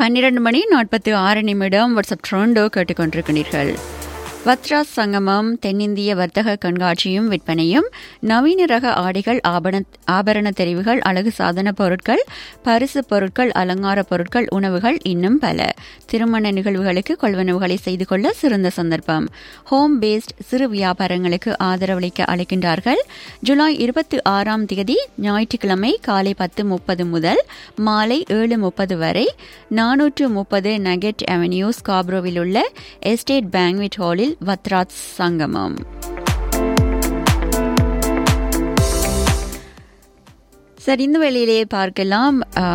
பன்னிரண்டு மணி நாற்பத்தி ஆறு நிமிடம் வாட்ஸ்அப் ட்ரோண்டோ கேட்டுக்கொண்டிருக்கிறீர்கள் வத்ராஸ் சங்கமம் தென்னிந்திய வர்த்தக கண்காட்சியும் விற்பனையும் நவீன ரக ஆடைகள் ஆபண ஆபரண தெரிவுகள் அழகு சாதன பொருட்கள் பரிசு பொருட்கள் அலங்கார பொருட்கள் உணவுகள் இன்னும் பல திருமண நிகழ்வுகளுக்கு கொள்வனவுகளை செய்து கொள்ள சிறந்த சந்தர்ப்பம் ஹோம் பேஸ்ட் சிறு வியாபாரங்களுக்கு ஆதரவளிக்க அளிக்கின்றார்கள் ஜூலை இருபத்தி ஆறாம் தேதி ஞாயிற்றுக்கிழமை காலை பத்து முப்பது முதல் மாலை ஏழு முப்பது வரை நானூற்று முப்பது நகெட் அவென்யூ ஸ்காப்ரோவில் உள்ள எஸ்டேட் பேங்க்விட் ஹாலில் வத்ராத் சங்கமம் சரி இந்த வேளையிலே பார்க்கலாம்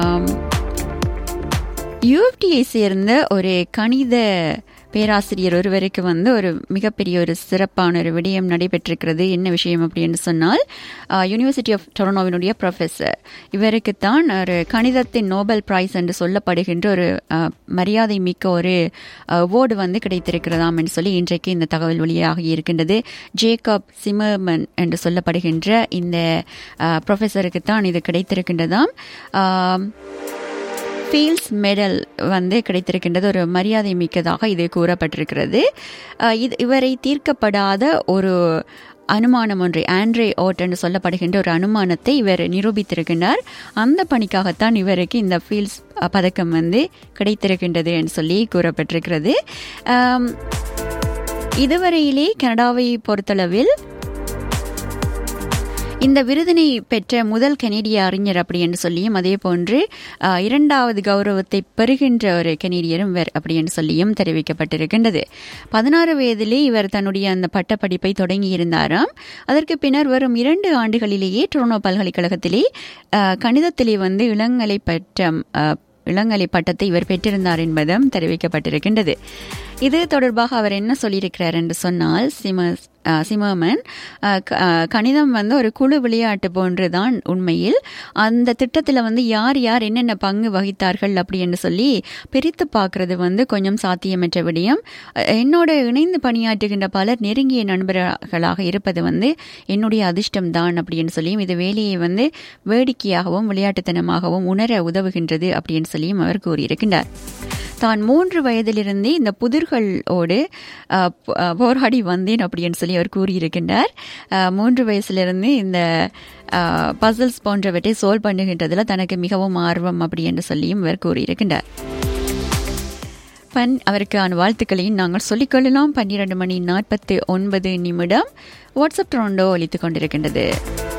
யூஎஃப்டியை சேர்ந்த ஒரு கணித பேராசிரியர் ஒருவருக்கு வந்து ஒரு மிகப்பெரிய ஒரு சிறப்பான ஒரு விடயம் நடைபெற்றிருக்கிறது என்ன விஷயம் அப்படின்னு சொன்னால் யூனிவர்சிட்டி ஆஃப் டொரனோவினுடைய ப்ரொஃபஸர் இவருக்குத்தான் ஒரு கணிதத்தின் நோபல் பிரைஸ் என்று சொல்லப்படுகின்ற ஒரு மரியாதை மிக்க ஒரு அவார்டு வந்து கிடைத்திருக்கிறதாம் என்று சொல்லி இன்றைக்கு இந்த தகவல் வழியாக இருக்கின்றது ஜேக்கப் சிமர்மன் என்று சொல்லப்படுகின்ற இந்த ப்ரொஃபஸருக்கு தான் இது கிடைத்திருக்கின்றதாம் ஃபீல்ட்ஸ் மெடல் வந்து கிடைத்திருக்கின்றது ஒரு மரியாதை மிக்கதாக இது கூறப்பட்டிருக்கிறது இது இவரை தீர்க்கப்படாத ஒரு அனுமானம் ஒன்றை ஆண்ட்ரே ஓட் என்று சொல்லப்படுகின்ற ஒரு அனுமானத்தை இவர் நிரூபித்திருக்கின்றார் அந்த பணிக்காகத்தான் இவருக்கு இந்த ஃபீல்ட்ஸ் பதக்கம் வந்து கிடைத்திருக்கின்றது என்று சொல்லி கூறப்பட்டிருக்கிறது இதுவரையிலே கனடாவை பொறுத்தளவில் இந்த விருதினை பெற்ற முதல் கனேடிய அறிஞர் அப்படி என்று சொல்லியும் அதே போன்று இரண்டாவது கௌரவத்தை பெறுகின்ற ஒரு கனேடியரும் வேர் அப்படி என்று சொல்லியும் தெரிவிக்கப்பட்டிருக்கின்றது பதினாறு வயதிலே இவர் தன்னுடைய அந்த பட்டப்படிப்பை தொடங்கி இருந்தாராம் அதற்கு பின்னர் வரும் இரண்டு ஆண்டுகளிலேயே டொரனோ பல்கலைக்கழகத்திலே கணிதத்திலே வந்து இளங்கலை பட்டம் இளங்கலை பட்டத்தை இவர் பெற்றிருந்தார் என்பதும் தெரிவிக்கப்பட்டிருக்கின்றது இது தொடர்பாக அவர் என்ன சொல்லியிருக்கிறார் என்று சொன்னால் சிம சிமமன் கணிதம் வந்து ஒரு குழு விளையாட்டு போன்றுதான் உண்மையில் அந்த திட்டத்தில் வந்து யார் யார் என்னென்ன பங்கு வகித்தார்கள் அப்படி என்று சொல்லி பிரித்து பார்க்கறது வந்து கொஞ்சம் சாத்தியமற்ற விடயம் என்னோட இணைந்து பணியாற்றுகின்ற பலர் நெருங்கிய நண்பர்களாக இருப்பது வந்து என்னுடைய அதிர்ஷ்டம் தான் அப்படின்னு சொல்லியும் இது வேலையை வந்து வேடிக்கையாகவும் விளையாட்டுத்தனமாகவும் உணர உதவுகின்றது அப்படின்னு சொல்லியும் அவர் கூறியிருக்கின்றார் தான் மூன்று வயதிலிருந்தே இந்த புதிர்களோடு போராடி வந்தேன் அப்படின்னு சொல்லி அவர் கூறியிருக்கின்றார் மூன்று வயசுலேருந்து இந்த பசில்ஸ் போன்றவற்றை சோல்வ் பண்ணுகின்றதில் தனக்கு மிகவும் ஆர்வம் அப்படி என்று சொல்லியும் அவர் கூறியிருக்கின்றார் பன் அவருக்கான வாழ்த்துக்களையும் நாங்கள் சொல்லிக்கொள்ளலாம் பன்னிரண்டு மணி நாற்பத்தி ஒன்பது நிமிடம் வாட்ஸ்அப் ட்ரோண்டோ ஒழித்து கொண்டிருக்கின்றது